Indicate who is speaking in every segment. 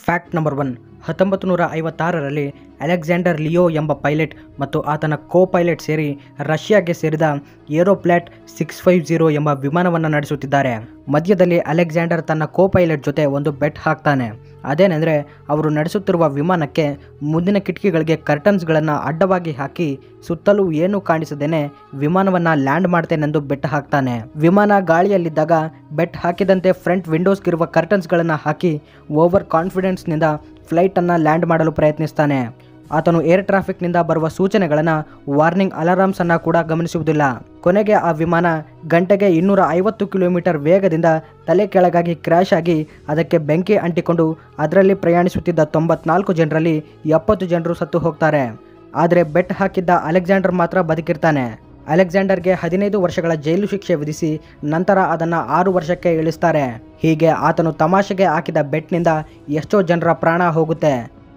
Speaker 1: fact number one ಹತ್ತೊಂಬತ್ತು ನೂರ ಐವತ್ತಾರರಲ್ಲಿ ಅಲೆಕ್ಸಾಂಡರ್ ಲಿಯೋ ಎಂಬ ಪೈಲಟ್ ಮತ್ತು ಆತನ ಕೋ ಪೈಲಟ್ ಸೇರಿ ರಷ್ಯಾಗೆ ಸೇರಿದ ಏರೋಪ್ಲಾಟ್ ಸಿಕ್ಸ್ ಫೈವ್ ಜೀರೋ ಎಂಬ ವಿಮಾನವನ್ನು ನಡೆಸುತ್ತಿದ್ದಾರೆ ಮಧ್ಯದಲ್ಲಿ ಅಲೆಕ್ಸಾಂಡರ್ ತನ್ನ ಕೋ ಪೈಲಟ್ ಜೊತೆ ಒಂದು ಬೆಟ್ ಹಾಕ್ತಾನೆ ಅದೇನೆಂದರೆ ಅವರು ನಡೆಸುತ್ತಿರುವ ವಿಮಾನಕ್ಕೆ ಮುಂದಿನ ಕಿಟಕಿಗಳಿಗೆ ಕರ್ಟನ್ಸ್ಗಳನ್ನು ಅಡ್ಡವಾಗಿ ಹಾಕಿ ಸುತ್ತಲೂ ಏನೂ ಕಾಣಿಸದೇನೆ ವಿಮಾನವನ್ನು ಲ್ಯಾಂಡ್ ಮಾಡ್ತೇನೆಂದು ಬೆಟ್ ಹಾಕ್ತಾನೆ ವಿಮಾನ ಗಾಳಿಯಲ್ಲಿದ್ದಾಗ ಬೆಟ್ ಹಾಕಿದಂತೆ ಫ್ರಂಟ್ ವಿಂಡೋಸ್ಗಿರುವ ಕರ್ಟನ್ಸ್ಗಳನ್ನು ಹಾಕಿ ಓವರ್ ಕಾನ್ಫಿಡೆನ್ಸ್ನಿಂದ ಫ್ಲೈಟನ್ನು ಲ್ಯಾಂಡ್ ಮಾಡಲು ಪ್ರಯತ್ನಿಸ್ತಾನೆ ಆತನು ಏರ್ ಟ್ರಾಫಿಕ್ನಿಂದ ಬರುವ ಸೂಚನೆಗಳನ್ನು ವಾರ್ನಿಂಗ್ ಅಲಾರಾಮ್ಸನ್ನು ಕೂಡ ಗಮನಿಸುವುದಿಲ್ಲ ಕೊನೆಗೆ ಆ ವಿಮಾನ ಗಂಟೆಗೆ ಇನ್ನೂರ ಐವತ್ತು ಕಿಲೋಮೀಟರ್ ವೇಗದಿಂದ ತಲೆ ಕೆಳಗಾಗಿ ಕ್ರ್ಯಾಶ್ ಆಗಿ ಅದಕ್ಕೆ ಬೆಂಕಿ ಅಂಟಿಕೊಂಡು ಅದರಲ್ಲಿ ಪ್ರಯಾಣಿಸುತ್ತಿದ್ದ ತೊಂಬತ್ನಾಲ್ಕು ಜನರಲ್ಲಿ ಎಪ್ಪತ್ತು ಜನರು ಸತ್ತು ಹೋಗ್ತಾರೆ ಆದರೆ ಬೆಟ್ ಹಾಕಿದ್ದ ಅಲೆಕ್ಸಾಂಡರ್ ಮಾತ್ರ ಬದುಕಿರ್ತಾನೆ ಅಲೆಕ್ಸಾಂಡರ್ಗೆ ಹದಿನೈದು ವರ್ಷಗಳ ಜೈಲು ಶಿಕ್ಷೆ ವಿಧಿಸಿ ನಂತರ ಅದನ್ನು ಆರು ವರ್ಷಕ್ಕೆ ಇಳಿಸ್ತಾರೆ ಹೀಗೆ ಆತನು ತಮಾಷೆಗೆ ಹಾಕಿದ ಬೆಟ್ನಿಂದ ಎಷ್ಟೋ ಜನರ ಪ್ರಾಣ ಹೋಗುತ್ತೆ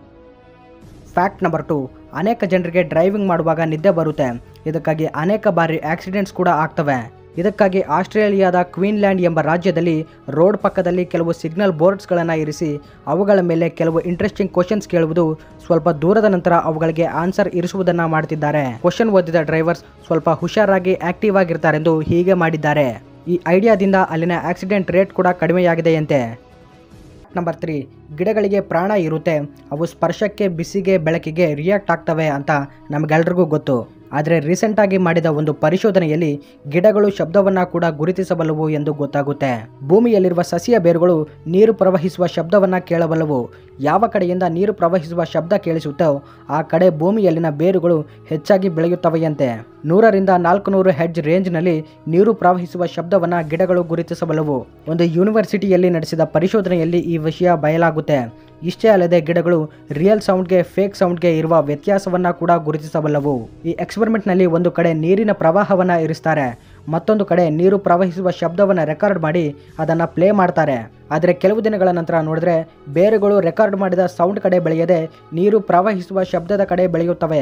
Speaker 1: ಫ್ಯಾಕ್ಟ್ ನಂಬರ್ ಟು ಅನೇಕ ಜನರಿಗೆ ಡ್ರೈವಿಂಗ್ ಮಾಡುವಾಗ ನಿದ್ದೆ ಬರುತ್ತೆ ಇದಕ್ಕಾಗಿ ಅನೇಕ ಬಾರಿ ಆಕ್ಸಿಡೆಂಟ್ಸ್ ಕೂಡ ಆಗ್ತವೆ ಇದಕ್ಕಾಗಿ ಆಸ್ಟ್ರೇಲಿಯಾದ ಕ್ವೀನ್ಲ್ಯಾಂಡ್ ಎಂಬ ರಾಜ್ಯದಲ್ಲಿ ರೋಡ್ ಪಕ್ಕದಲ್ಲಿ ಕೆಲವು ಸಿಗ್ನಲ್ ಬೋರ್ಡ್ಸ್ಗಳನ್ನು ಇರಿಸಿ ಅವುಗಳ ಮೇಲೆ ಕೆಲವು ಇಂಟ್ರೆಸ್ಟಿಂಗ್ ಕ್ವಶನ್ಸ್ ಕೇಳುವುದು ಸ್ವಲ್ಪ ದೂರದ ನಂತರ ಅವುಗಳಿಗೆ ಆನ್ಸರ್ ಇರಿಸುವುದನ್ನು ಮಾಡ್ತಿದ್ದಾರೆ ಕ್ವಶನ್ ಓದಿದ ಡ್ರೈವರ್ಸ್ ಸ್ವಲ್ಪ ಹುಷಾರಾಗಿ ಆಕ್ಟಿವ್ ಆಗಿರ್ತಾರೆಂದು ಹೀಗೆ ಮಾಡಿದ್ದಾರೆ ಈ ಐಡಿಯಾದಿಂದ ಅಲ್ಲಿನ ಆಕ್ಸಿಡೆಂಟ್ ರೇಟ್ ಕೂಡ ಕಡಿಮೆಯಾಗಿದೆಯಂತೆ ನಂಬರ್ ತ್ರೀ ಗಿಡಗಳಿಗೆ ಪ್ರಾಣ ಇರುತ್ತೆ ಅವು ಸ್ಪರ್ಶಕ್ಕೆ ಬಿಸಿಗೆ ಬೆಳಕಿಗೆ ರಿಯಾಕ್ಟ್ ಆಗ್ತವೆ ಅಂತ ನಮಗೆಲ್ರಿಗೂ ಗೊತ್ತು ಆದರೆ ರೀಸೆಂಟಾಗಿ ಮಾಡಿದ ಒಂದು ಪರಿಶೋಧನೆಯಲ್ಲಿ ಗಿಡಗಳು ಶಬ್ದವನ್ನು ಕೂಡ ಗುರುತಿಸಬಲ್ಲವು ಎಂದು ಗೊತ್ತಾಗುತ್ತೆ ಭೂಮಿಯಲ್ಲಿರುವ ಸಸಿಯ ಬೇರುಗಳು ನೀರು ಪ್ರವಹಿಸುವ ಶಬ್ದವನ್ನು ಕೇಳಬಲ್ಲವು ಯಾವ ಕಡೆಯಿಂದ ನೀರು ಪ್ರವಹಿಸುವ ಶಬ್ದ ಕೇಳಿಸುತ್ತೋ ಆ ಕಡೆ ಭೂಮಿಯಲ್ಲಿನ ಬೇರುಗಳು ಹೆಚ್ಚಾಗಿ ಬೆಳೆಯುತ್ತವೆಯಂತೆ ನೂರರಿಂದ ನಾಲ್ಕು ನೂರು ಹೆಡ್ಜ್ ರೇಂಜ್ನಲ್ಲಿ ನೀರು ಪ್ರವಹಿಸುವ ಶಬ್ದವನ್ನು ಗಿಡಗಳು ಗುರುತಿಸಬಲ್ಲವು ಒಂದು ಯೂನಿವರ್ಸಿಟಿಯಲ್ಲಿ ನಡೆಸಿದ ಪರಿಶೋಧನೆಯಲ್ಲಿ ಈ ವಿಷಯ ಬಯಲಾಗುತ್ತೆ ಇಷ್ಟೇ ಅಲ್ಲದೆ ಗಿಡಗಳು ರಿಯಲ್ ಸೌಂಡ್ಗೆ ಫೇಕ್ ಸೌಂಡ್ಗೆ ಇರುವ ವ್ಯತ್ಯಾಸವನ್ನು ಕೂಡ ಗುರುತಿಸಬಲ್ಲವು ಈ ಎಕ್ಸ್ಪೆರಿಮೆಂಟ್ನಲ್ಲಿ ಒಂದು ಕಡೆ ನೀರಿನ ಪ್ರವಾಹವನ್ನು ಇರಿಸ್ತಾರೆ ಮತ್ತೊಂದು ಕಡೆ ನೀರು ಪ್ರವಹಿಸುವ ಶಬ್ದವನ್ನು ರೆಕಾರ್ಡ್ ಮಾಡಿ ಅದನ್ನು ಪ್ಲೇ ಮಾಡ್ತಾರೆ ಆದರೆ ಕೆಲವು ದಿನಗಳ ನಂತರ ನೋಡಿದ್ರೆ ಬೇರುಗಳು ರೆಕಾರ್ಡ್ ಮಾಡಿದ ಸೌಂಡ್ ಕಡೆ ಬೆಳೆಯದೆ ನೀರು ಪ್ರವಹಿಸುವ ಶಬ್ದದ ಕಡೆ ಬೆಳೆಯುತ್ತವೆ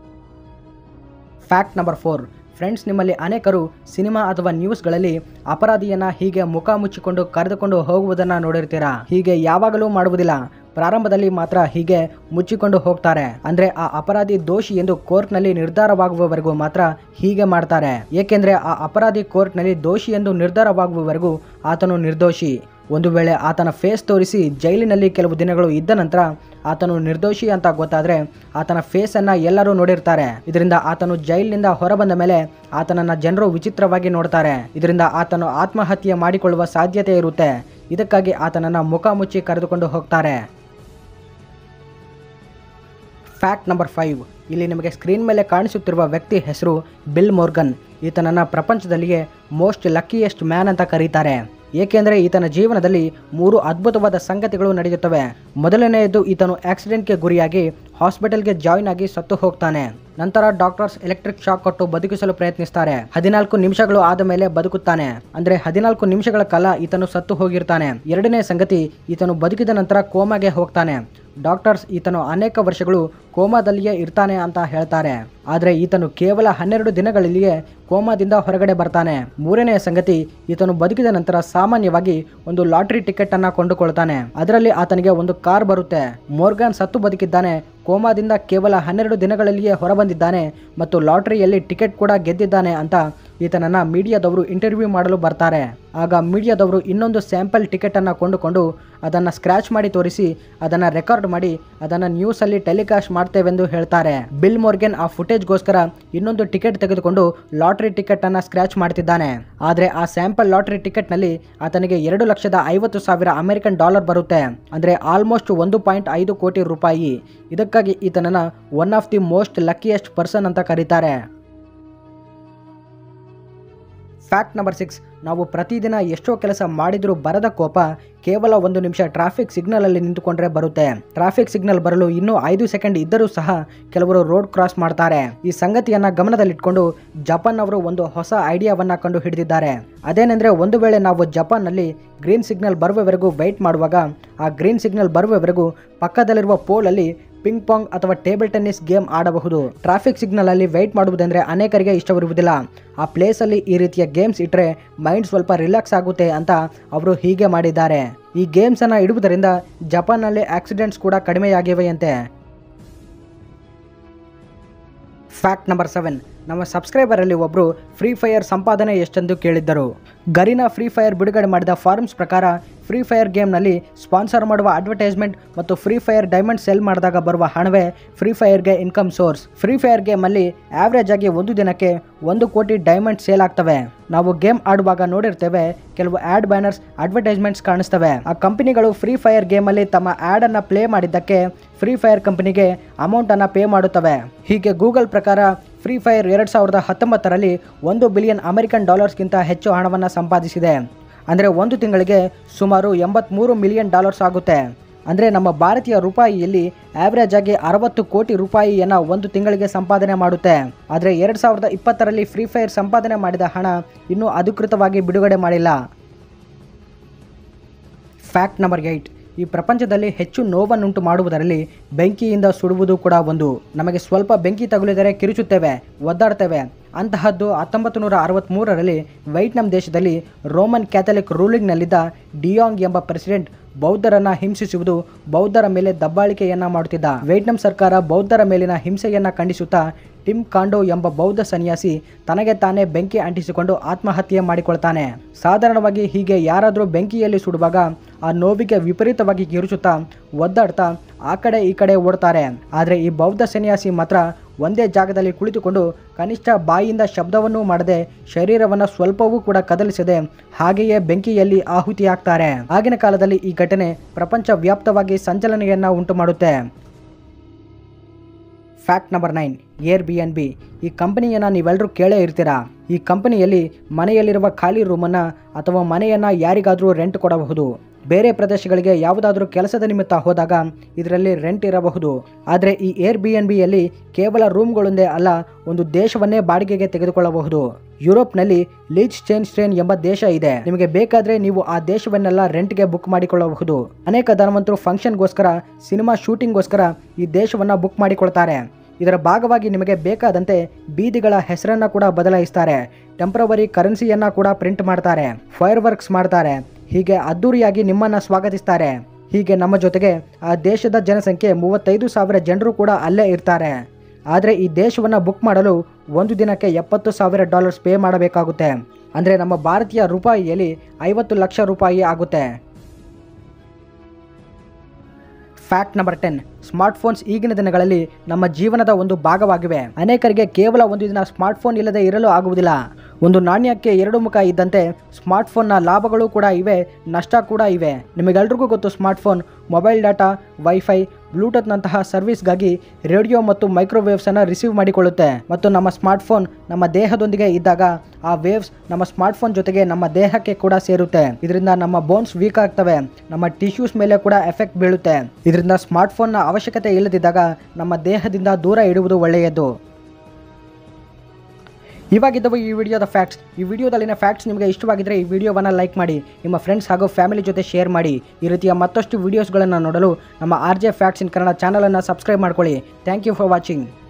Speaker 1: ಫ್ಯಾಕ್ಟ್ ನಂಬರ್ ಫೋರ್ ಫ್ರೆಂಡ್ಸ್ ನಿಮ್ಮಲ್ಲಿ ಅನೇಕರು ಸಿನಿಮಾ ಅಥವಾ ನ್ಯೂಸ್ಗಳಲ್ಲಿ ಅಪರಾಧಿಯನ್ನ ಹೀಗೆ ಮುಖ ಮುಚ್ಚಿಕೊಂಡು ಕರೆದುಕೊಂಡು ಹೋಗುವುದನ್ನು ನೋಡಿರ್ತೀರಾ ಹೀಗೆ ಯಾವಾಗಲೂ ಮಾಡುವುದಿಲ್ಲ ಪ್ರಾರಂಭದಲ್ಲಿ ಮಾತ್ರ ಹೀಗೆ ಮುಚ್ಚಿಕೊಂಡು ಹೋಗ್ತಾರೆ ಅಂದ್ರೆ ಆ ಅಪರಾಧಿ ದೋಷಿ ಎಂದು ಕೋರ್ಟ್ನಲ್ಲಿ ನಿರ್ಧಾರವಾಗುವವರೆಗೂ ಮಾತ್ರ ಹೀಗೆ ಮಾಡ್ತಾರೆ ಏಕೆಂದ್ರೆ ಆ ಅಪರಾಧಿ ಕೋರ್ಟ್ನಲ್ಲಿ ದೋಷಿ ಎಂದು ನಿರ್ಧಾರವಾಗುವವರೆಗೂ ಆತನು ನಿರ್ದೋಷಿ ಒಂದು ವೇಳೆ ಆತನ ಫೇಸ್ ತೋರಿಸಿ ಜೈಲಿನಲ್ಲಿ ಕೆಲವು ದಿನಗಳು ಇದ್ದ ನಂತರ ಆತನು ನಿರ್ದೋಷಿ ಅಂತ ಗೊತ್ತಾದ್ರೆ ಆತನ ಫೇಸನ್ನು ಎಲ್ಲರೂ ನೋಡಿರ್ತಾರೆ ಇದರಿಂದ ಆತನು ಜೈಲಿನಿಂದ ಹೊರಬಂದ ಮೇಲೆ ಆತನನ್ನ ಜನರು ವಿಚಿತ್ರವಾಗಿ ನೋಡ್ತಾರೆ ಇದರಿಂದ ಆತನು ಆತ್ಮಹತ್ಯೆ ಮಾಡಿಕೊಳ್ಳುವ ಸಾಧ್ಯತೆ ಇರುತ್ತೆ ಇದಕ್ಕಾಗಿ ಆತನನ್ನ ಮುಖ ಮುಚ್ಚಿ ಕರೆದುಕೊಂಡು ಹೋಗ್ತಾರೆ ಫ್ಯಾಕ್ಟ್ ನಂಬರ್ ಫೈವ್ ಇಲ್ಲಿ ನಿಮಗೆ ಸ್ಕ್ರೀನ್ ಮೇಲೆ ಕಾಣಿಸುತ್ತಿರುವ ವ್ಯಕ್ತಿ ಹೆಸರು ಬಿಲ್ ಮೋರ್ಗನ್ ಈತನನ್ನ ಪ್ರಪಂಚದಲ್ಲಿಯೇ ಮೋಸ್ಟ್ ಲಕ್ಕಿಯೆಸ್ಟ್ ಮ್ಯಾನ್ ಅಂತ ಕರೀತಾರೆ ಏಕೆಂದರೆ ಈತನ ಜೀವನದಲ್ಲಿ ಮೂರು ಅದ್ಭುತವಾದ ಸಂಗತಿಗಳು ನಡೆಯುತ್ತವೆ ಮೊದಲನೆಯದು ಈತನು ಆಕ್ಸಿಡೆಂಟ್ಗೆ ಗುರಿಯಾಗಿ ಹಾಸ್ಪಿಟಲ್ಗೆ ಜಾಯಿನ್ ಆಗಿ ಸತ್ತು ಹೋಗ್ತಾನೆ ನಂತರ ಡಾಕ್ಟರ್ಸ್ ಎಲೆಕ್ಟ್ರಿಕ್ ಶಾಕ್ ಕೊಟ್ಟು ಬದುಕಿಸಲು ಪ್ರಯತ್ನಿಸ್ತಾರೆ ಹದಿನಾಲ್ಕು ನಿಮಿಷಗಳು ಆದ ಮೇಲೆ ಬದುಕುತ್ತಾನೆ ಅಂದ್ರೆ ಹದಿನಾಲ್ಕು ನಿಮಿಷಗಳ ಕಾಲ ಈತನು ಸತ್ತು ಹೋಗಿರ್ತಾನೆ ಎರಡನೇ ಸಂಗತಿ ಈತನು ಬದುಕಿದ ನಂತರ ಕೋಮಾಗೆ ಹೋಗ್ತಾನೆ ಡಾಕ್ಟರ್ಸ್ ಈತನು ಅನೇಕ ವರ್ಷಗಳು ಕೋಮಾದಲ್ಲಿಯೇ ಇರ್ತಾನೆ ಅಂತ ಹೇಳ್ತಾರೆ ಆದರೆ ಈತನು ಕೇವಲ ಹನ್ನೆರಡು ದಿನಗಳಲ್ಲಿಯೇ ಕೋಮಾದಿಂದ ಹೊರಗಡೆ ಬರ್ತಾನೆ ಮೂರನೇ ಸಂಗತಿ ಈತನು ಬದುಕಿದ ನಂತರ ಸಾಮಾನ್ಯವಾಗಿ ಒಂದು ಲಾಟರಿ ಟಿಕೆಟ್ ಅನ್ನ ಕೊಂಡುಕೊಳ್ತಾನೆ ಅದರಲ್ಲಿ ಆತನಿಗೆ ಒಂದು ಕಾರ್ ಬರುತ್ತೆ ಮೋರ್ಗಾನ್ ಸತ್ತು ಬದುಕಿದ್ದಾನೆ ಕೋಮಾದಿಂದ ಕೇವಲ ಹನ್ನೆರಡು ದಿನಗಳಲ್ಲಿಯೇ ಹೊರಬಂದಿದ್ದಾನೆ ಮತ್ತು ಲಾಟರಿಯಲ್ಲಿ ಟಿಕೆಟ್ ಕೂಡ ಗೆದ್ದಿದ್ದಾನೆ ಅಂತ ಈತನನ್ನ ಮೀಡಿಯಾದವರು ಇಂಟರ್ವ್ಯೂ ಮಾಡಲು ಬರ್ತಾರೆ ಆಗ ಮೀಡಿಯಾದವರು ಇನ್ನೊಂದು ಸ್ಯಾಂಪಲ್ ಟಿಕೆಟ್ ಅನ್ನ ಕೊಂಡುಕೊಂಡು ಅದನ್ನ ಸ್ಕ್ರಾಚ್ ಮಾಡಿ ತೋರಿಸಿ ಅದನ್ನ ರೆಕಾರ್ಡ್ ಮಾಡಿ ಅದನ್ನ ನ್ಯೂಸ್ ಅಲ್ಲಿ ಟೆಲಿಕಾಸ್ಟ್ ಮಾಡ್ತೇವೆಂದು ಹೇಳ್ತಾರೆ ಬಿಲ್ ಮೋರ್ಗೆನ್ ಆ ಫುಟೇಜ್ಗೋಸ್ಕರ ಇನ್ನೊಂದು ಟಿಕೆಟ್ ತೆಗೆದುಕೊಂಡು ಲಾಟರಿ ಟಿಕೆಟ್ ಅನ್ನ ಸ್ಕ್ರಾಚ್ ಮಾಡ್ತಿದ್ದಾನೆ ಆದ್ರೆ ಆ ಸ್ಯಾಂಪಲ್ ಲಾಟರಿ ಟಿಕೆಟ್ ನಲ್ಲಿ ಆತನಿಗೆ ಎರಡು ಲಕ್ಷದ ಐವತ್ತು ಸಾವಿರ ಅಮೆರಿಕನ್ ಡಾಲರ್ ಬರುತ್ತೆ ಅಂದ್ರೆ ಆಲ್ಮೋಸ್ಟ್ ಒಂದು ಪಾಯಿಂಟ್ ಐದು ಕೋಟಿ ರೂಪಾಯಿ ಇದಕ್ಕಾಗಿ ಈತನನ್ನ one of the most luckiest person ಅಂತ ಕರೀತಾರೆ ಫ್ಯಾಕ್ಟ್ ನಂಬರ್ ಸಿಕ್ಸ್ ನಾವು ಪ್ರತಿದಿನ ಎಷ್ಟೋ ಕೆಲಸ ಮಾಡಿದರೂ ಬರದ ಕೋಪ ಕೇವಲ ಒಂದು ನಿಮಿಷ ಟ್ರಾಫಿಕ್ ಸಿಗ್ನಲಲ್ಲಿ ನಿಂತುಕೊಂಡ್ರೆ ಬರುತ್ತೆ ಟ್ರಾಫಿಕ್ ಸಿಗ್ನಲ್ ಬರಲು ಇನ್ನೂ ಐದು ಸೆಕೆಂಡ್ ಇದ್ದರೂ ಸಹ ಕೆಲವರು ರೋಡ್ ಕ್ರಾಸ್ ಮಾಡ್ತಾರೆ ಈ ಸಂಗತಿಯನ್ನ ಗಮನದಲ್ಲಿಟ್ಕೊಂಡು ಜಪಾನ್ ಅವರು ಒಂದು ಹೊಸ ಐಡಿಯಾವನ್ನ ಕಂಡು ಹಿಡಿದಿದ್ದಾರೆ ಅದೇನೆಂದ್ರೆ ಒಂದು ವೇಳೆ ನಾವು ಜಪಾನ್ನಲ್ಲಿ ಗ್ರೀನ್ ಸಿಗ್ನಲ್ ಬರುವವರೆಗೂ ವೆಯ್ಟ್ ಮಾಡುವಾಗ ಆ ಗ್ರೀನ್ ಸಿಗ್ನಲ್ ಬರುವವರೆಗೂ ಪಕ್ಕದಲ್ಲಿರುವ ಪೋಲಲ್ಲಿ ಪಿಂಗ್ ಪಾಂಗ್ ಅಥವಾ ಟೇಬಲ್ ಟೆನ್ನಿಸ್ ಗೇಮ್ ಆಡಬಹುದು ಟ್ರಾಫಿಕ್ ಸಿಗ್ನಲ್ ಅಲ್ಲಿ ವೆಯ್ಟ್ ಮಾಡುವುದೆಂದ್ರೆ ಅನೇಕರಿಗೆ ಇಷ್ಟವಿರುವುದಿಲ್ಲ ಆ ಪ್ಲೇಸಲ್ಲಿ ಈ ರೀತಿಯ ಗೇಮ್ಸ್ ಇಟ್ಟರೆ ಮೈಂಡ್ ಸ್ವಲ್ಪ ರಿಲ್ಯಾಕ್ಸ್ ಆಗುತ್ತೆ ಅಂತ ಅವರು ಹೀಗೆ ಮಾಡಿದ್ದಾರೆ ಈ ಗೇಮ್ಸನ್ನು ಇಡುವುದರಿಂದ ಜಪಾನ್ನಲ್ಲಿ ಆಕ್ಸಿಡೆಂಟ್ಸ್ ಕೂಡ ಕಡಿಮೆಯಾಗಿವೆಯಂತೆ ಫ್ಯಾಕ್ಟ್ ನಂಬರ್ ಸೆವೆನ್ ನಮ್ಮ ಸಬ್ಸ್ಕ್ರೈಬರಲ್ಲಿ ಒಬ್ಬರು ಫ್ರೀ ಫೈರ್ ಸಂಪಾದನೆ ಎಷ್ಟೆಂದು ಕೇಳಿದ್ದರು ಗರಿನಾ ಫ್ರೀ ಫೈರ್ ಬಿಡುಗಡೆ ಮಾಡಿದ ಫಾರ್ಮ್ಸ್ ಪ್ರಕಾರ ಫ್ರೀ ಫೈರ್ ಗೇಮ್ನಲ್ಲಿ ಸ್ಪಾನ್ಸರ್ ಮಾಡುವ ಅಡ್ವರ್ಟೈಸ್ಮೆಂಟ್ ಮತ್ತು ಫ್ರೀ ಫೈರ್ ಡೈಮಂಡ್ ಸೆಲ್ ಮಾಡಿದಾಗ ಬರುವ ಹಣವೇ ಫ್ರೀ ಫೈರ್ಗೆ ಇನ್ಕಮ್ ಸೋರ್ಸ್ ಫ್ರೀ ಫೈರ್ ಗೇಮಲ್ಲಿ ಆವ್ರೇಜ್ ಆಗಿ ಒಂದು ದಿನಕ್ಕೆ ಒಂದು ಕೋಟಿ ಡೈಮಂಡ್ ಸೇಲ್ ಆಗ್ತವೆ ನಾವು ಗೇಮ್ ಆಡುವಾಗ ನೋಡಿರ್ತೇವೆ ಕೆಲವು ಆಡ್ ಬ್ಯಾನರ್ಸ್ ಅಡ್ವರ್ಟೈಸ್ಮೆಂಟ್ಸ್ ಕಾಣಿಸ್ತವೆ ಆ ಕಂಪನಿಗಳು ಫ್ರೀ ಫೈರ್ ಗೇಮಲ್ಲಿ ತಮ್ಮ ಆಡ್ ಅನ್ನ ಪ್ಲೇ ಮಾಡಿದ್ದಕ್ಕೆ ಫ್ರೀ ಫೈರ್ ಕಂಪನಿಗೆ ಅಮೌಂಟ್ ಅನ್ನ ಪೇ ಮಾಡುತ್ತವೆ ಹೀಗೆ ಗೂಗಲ್ ಪ್ರಕಾರ ಫ್ರೀ ಫೈರ್ ಎರಡು ಸಾವಿರದ ಹತ್ತೊಂಬತ್ತರಲ್ಲಿ ಒಂದು ಬಿಲಿಯನ್ ಅಮೆರಿಕನ್ ಡಾಲರ್ಸ್ಗಿಂತ ಹೆಚ್ಚು ಹಣವನ್ನು ಸಂಪಾದಿಸಿದೆ ಅಂದರೆ ಒಂದು ತಿಂಗಳಿಗೆ ಸುಮಾರು ಎಂಬತ್ತ್ಮೂರು ಮಿಲಿಯನ್ ಡಾಲರ್ಸ್ ಆಗುತ್ತೆ ಅಂದರೆ ನಮ್ಮ ಭಾರತೀಯ ರೂಪಾಯಿಯಲ್ಲಿ ಆವ್ರೇಜ್ ಆಗಿ ಅರವತ್ತು ಕೋಟಿ ರೂಪಾಯಿಯನ್ನು ಒಂದು ತಿಂಗಳಿಗೆ ಸಂಪಾದನೆ ಮಾಡುತ್ತೆ ಆದರೆ ಎರಡು ಸಾವಿರದ ಇಪ್ಪತ್ತರಲ್ಲಿ ಫ್ರೀ ಫೈರ್ ಸಂಪಾದನೆ ಮಾಡಿದ ಹಣ ಇನ್ನೂ ಅಧಿಕೃತವಾಗಿ ಬಿಡುಗಡೆ ಮಾಡಿಲ್ಲ ಫ್ಯಾಕ್ಟ್ ನಂಬರ್ ಏಯ್ಟ್ ಈ ಪ್ರಪಂಚದಲ್ಲಿ ಹೆಚ್ಚು ನೋವನ್ನುಂಟು ಮಾಡುವುದರಲ್ಲಿ ಬೆಂಕಿಯಿಂದ ಸುಡುವುದು ಕೂಡ ಒಂದು ನಮಗೆ ಸ್ವಲ್ಪ ಬೆಂಕಿ ತಗುಲಿದರೆ ಕಿರುಚುತ್ತೇವೆ ಒದ್ದಾಡ್ತೇವೆ ಅಂತಹದ್ದು ಹತ್ತೊಂಬತ್ತು ನೂರ ಅರವತ್ತ್ಮೂರರಲ್ಲಿ ವೈಟ್ನಾಮ್ ದೇಶದಲ್ಲಿ ರೋಮನ್ ಕ್ಯಾಥಲಿಕ್ ರೂಲಿಂಗ್ನಲ್ಲಿದ್ದ ಡಿಯಾಂಗ್ ಎಂಬ ಪ್ರೆಸಿಡೆಂಟ್ ಬೌದ್ಧರನ್ನ ಹಿಂಸಿಸುವುದು ಬೌದ್ಧರ ಮೇಲೆ ದಬ್ಬಾಳಿಕೆಯನ್ನ ಮಾಡುತ್ತಿದ್ದ ವೈಟ್ನಾಂ ಸರ್ಕಾರ ಬೌದ್ಧರ ಮೇಲಿನ ಹಿಂಸೆಯನ್ನ ಖಂಡಿಸುತ್ತಾ ಟಿಮ್ ಕಾಂಡೋ ಎಂಬ ಬೌದ್ಧ ಸನ್ಯಾಸಿ ತನಗೆ ತಾನೇ ಬೆಂಕಿ ಅಂಟಿಸಿಕೊಂಡು ಆತ್ಮಹತ್ಯೆ ಮಾಡಿಕೊಳ್ತಾನೆ ಸಾಧಾರಣವಾಗಿ ಹೀಗೆ ಯಾರಾದರೂ ಬೆಂಕಿಯಲ್ಲಿ ಸುಡುವಾಗ ಆ ನೋವಿಗೆ ವಿಪರೀತವಾಗಿ ಕಿರುಚುತ್ತಾ ಒದ್ದಾಡ್ತಾ ಆ ಕಡೆ ಈ ಕಡೆ ಓಡ್ತಾರೆ ಆದರೆ ಈ ಬೌದ್ಧ ಸನ್ಯಾಸಿ ಮಾತ್ರ ಒಂದೇ ಜಾಗದಲ್ಲಿ ಕುಳಿತುಕೊಂಡು ಕನಿಷ್ಠ ಬಾಯಿಯಿಂದ ಶಬ್ದವನ್ನೂ ಮಾಡದೆ ಶರೀರವನ್ನು ಸ್ವಲ್ಪವೂ ಕೂಡ ಕದಲಿಸದೆ ಹಾಗೆಯೇ ಬೆಂಕಿಯಲ್ಲಿ ಆಹುತಿಯಾಗ್ತಾರೆ ಆಗಿನ ಕಾಲದಲ್ಲಿ ಈ ಘಟನೆ ಪ್ರಪಂಚ ವ್ಯಾಪ್ತವಾಗಿ ಸಂಚಲನೆಯನ್ನ ಉಂಟು ಮಾಡುತ್ತೆ fact number nine air B N B ಈ ಕಂಪನಿಯನ್ನು ನೀವೆಲ್ಲರೂ ಕೇಳೇ ಇರ್ತೀರಾ ಈ ಕಂಪನಿಯಲ್ಲಿ ಮನೆಯಲ್ಲಿರುವ ಖಾಲಿ ರೂಮನ್ನು ಅಥವಾ ಮನೆಯನ್ನು ಯಾರಿಗಾದರೂ ರೆಂಟ್ ಕೊಡಬಹುದು ಬೇರೆ ಪ್ರದೇಶಗಳಿಗೆ ಯಾವುದಾದ್ರೂ ಕೆಲಸದ ನಿಮಿತ್ತ ಹೋದಾಗ ಇದರಲ್ಲಿ ರೆಂಟ್ ಇರಬಹುದು ಆದರೆ ಈ ಏರ್ ಬಿ ಎನ್ ಬಿಯಲ್ಲಿ ಕೇವಲ ರೂಮ್ಗಳೊಂದೇ ಅಲ್ಲ ಒಂದು ದೇಶವನ್ನೇ ಬಾಡಿಗೆಗೆ ತೆಗೆದುಕೊಳ್ಳಬಹುದು ಯುರೋಪ್ನಲ್ಲಿ ಲೀಚ್ ಚೇನ್ ಸ್ಟ್ರೇನ್ ಎಂಬ ದೇಶ ಇದೆ ನಿಮಗೆ ಬೇಕಾದ್ರೆ ನೀವು ಆ ದೇಶವನ್ನೆಲ್ಲ ರೆಂಟ್ಗೆ ಬುಕ್ ಮಾಡಿಕೊಳ್ಳಬಹುದು ಅನೇಕ ಧನವಂತರು ಫಂಕ್ಷನ್ಗೋಸ್ಕರ ಸಿನಿಮಾ ಶೂಟಿಂಗ್ಗೋಸ್ಕರ ಈ ದೇಶವನ್ನ ಬುಕ್ ಮಾಡಿಕೊಳ್ತಾರೆ ಇದರ ಭಾಗವಾಗಿ ನಿಮಗೆ ಬೇಕಾದಂತೆ ಬೀದಿಗಳ ಹೆಸರನ್ನ ಕೂಡ ಬದಲಾಯಿಸ್ತಾರೆ ಟೆಂಪ್ರವರಿ ಕರೆನ್ಸಿಯನ್ನ ಕೂಡ ಪ್ರಿಂಟ್ ಮಾಡ್ತಾರೆ ಫೈರ್ ವರ್ಕ್ಸ್ ಮಾಡ್ತಾರೆ ಹೀಗೆ ಅದ್ದೂರಿಯಾಗಿ ನಿಮ್ಮನ್ನ ಸ್ವಾಗತಿಸ್ತಾರೆ ಹೀಗೆ ನಮ್ಮ ಜೊತೆಗೆ ಆ ದೇಶದ ಜನಸಂಖ್ಯೆ ಮೂವತ್ತೈದು ಸಾವಿರ ಜನರು ಕೂಡ ಅಲ್ಲೇ ಇರ್ತಾರೆ ಆದರೆ ಈ ದೇಶವನ್ನು ಬುಕ್ ಮಾಡಲು ಒಂದು ದಿನಕ್ಕೆ ಎಪ್ಪತ್ತು ಸಾವಿರ ಡಾಲರ್ಸ್ ಪೇ ಮಾಡಬೇಕಾಗುತ್ತೆ ಅಂದರೆ ನಮ್ಮ ಭಾರತೀಯ ರೂಪಾಯಿಯಲ್ಲಿ ಐವತ್ತು ಲಕ್ಷ ರೂಪಾಯಿ ಆಗುತ್ತೆ ಫ್ಯಾಕ್ಟ್ ನಂಬರ್ ಟೆನ್ ಸ್ಮಾರ್ಟ್ಫೋನ್ಸ್ ಈಗಿನ ದಿನಗಳಲ್ಲಿ ನಮ್ಮ ಜೀವನದ ಒಂದು ಭಾಗವಾಗಿವೆ ಅನೇಕರಿಗೆ ಕೇವಲ ಒಂದು ದಿನ ಸ್ಮಾರ್ಟ್ಫೋನ್ ಇಲ್ಲದೆ ಇರಲು ಆಗುವುದಿಲ್ಲ ಒಂದು ನಾಣ್ಯಕ್ಕೆ ಎರಡು ಮುಖ ಇದ್ದಂತೆ ಸ್ಮಾರ್ಟ್ಫೋನ್ನ ಲಾಭಗಳು ಕೂಡ ಇವೆ ನಷ್ಟ ಕೂಡ ಇವೆ ನಿಮಗೆಲ್ರಿಗೂ ಗೊತ್ತು ಸ್ಮಾರ್ಟ್ಫೋನ್ ಮೊಬೈಲ್ ಡಾಟಾ ವೈಫೈ ಬ್ಲೂಟೂತ್ನಂತಹ ಸರ್ವಿಸ್ಗಾಗಿ ರೇಡಿಯೋ ಮತ್ತು ಮೈಕ್ರೋವೇವ್ಸನ್ನು ರಿಸೀವ್ ಮಾಡಿಕೊಳ್ಳುತ್ತೆ ಮತ್ತು ನಮ್ಮ ಸ್ಮಾರ್ಟ್ಫೋನ್ ನಮ್ಮ ದೇಹದೊಂದಿಗೆ ಇದ್ದಾಗ ಆ ವೇವ್ಸ್ ನಮ್ಮ ಸ್ಮಾರ್ಟ್ಫೋನ್ ಜೊತೆಗೆ ನಮ್ಮ ದೇಹಕ್ಕೆ ಕೂಡ ಸೇರುತ್ತೆ ಇದರಿಂದ ನಮ್ಮ ಬೋನ್ಸ್ ವೀಕ್ ಆಗ್ತವೆ ನಮ್ಮ ಟಿಶ್ಯೂಸ್ ಮೇಲೆ ಕೂಡ ಎಫೆಕ್ಟ್ ಬೀಳುತ್ತೆ ಇದರಿಂದ ಸ್ಮಾರ್ಟ್ಫೋನ್ನ ಅವಶ್ಯಕತೆ ಇಲ್ಲದಿದ್ದಾಗ ನಮ್ಮ ದೇಹದಿಂದ ದೂರ ಇಡುವುದು ಒಳ್ಳೆಯದು ಇವಾಗಿದ್ದವು ಈ ವಿಡಿಯೋದ ಫ್ಯಾಕ್ಟ್ಸ್ ಈ ವಿಡಿಯೋದಲ್ಲಿನ ಫ್ಯಾಕ್ಟ್ಸ್ ನಿಮಗೆ ಇಷ್ಟವಾಗಿದ್ದರೆ ಈ ವಿಡಿಯೋವನ್ನು ಲೈಕ್ ಮಾಡಿ ನಿಮ್ಮ ಫ್ರೆಂಡ್ಸ್ ಹಾಗೂ ಫ್ಯಾಮಿಲಿ ಜೊತೆ ಶೇರ್ ಮಾಡಿ ಈ ರೀತಿಯ ಮತ್ತಷ್ಟು ವಿಡಿಯೋಸ್ಗಳನ್ನು ನೋಡಲು ನಮ್ಮ R J facts in Kannada ಚಾನಲನ್ನು ಸಬ್ಸ್ಕ್ರೈಬ್ ಮಾಡ್ಕೊಳ್ಳಿ ಥ್ಯಾಂಕ್ ಯು ಫಾರ್ ವಾಚಿಂಗ್